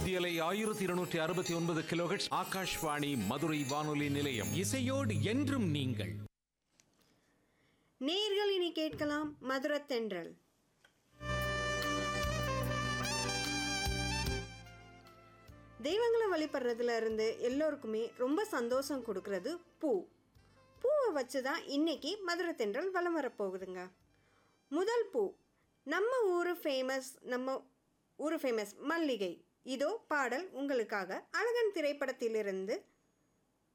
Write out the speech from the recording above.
மத்தியலை ஆயிரத்தி இருநூற்றி அறுபத்தி ஒன்பது கிலோஹெட்ஸ் ஆகாஷ்வாணி மதுரை வானொலி நிலையம் இசையோடு என்றும் நீங்கள் நேர்கள் இனி கேட்கலாம் மதுரத்தென்றல் தெய்வங்களை வழிபடுறதுல இருந்து எல்லோருக்குமே ரொம்ப சந்தோஷம் கொடுக்கறது பூ பூவை வச்சு தான் இன்னைக்கு மதுரத்தென்றல் வலம் வரப்போகுதுங்க முதல் பூ நம்ம ஊர் ஃபேமஸ் நம்ம ஊர் ஃபேமஸ் மல்லிகை இதோ பாடல் உங்களுக்காக அழகன் திரைப்படத்திலிருந்து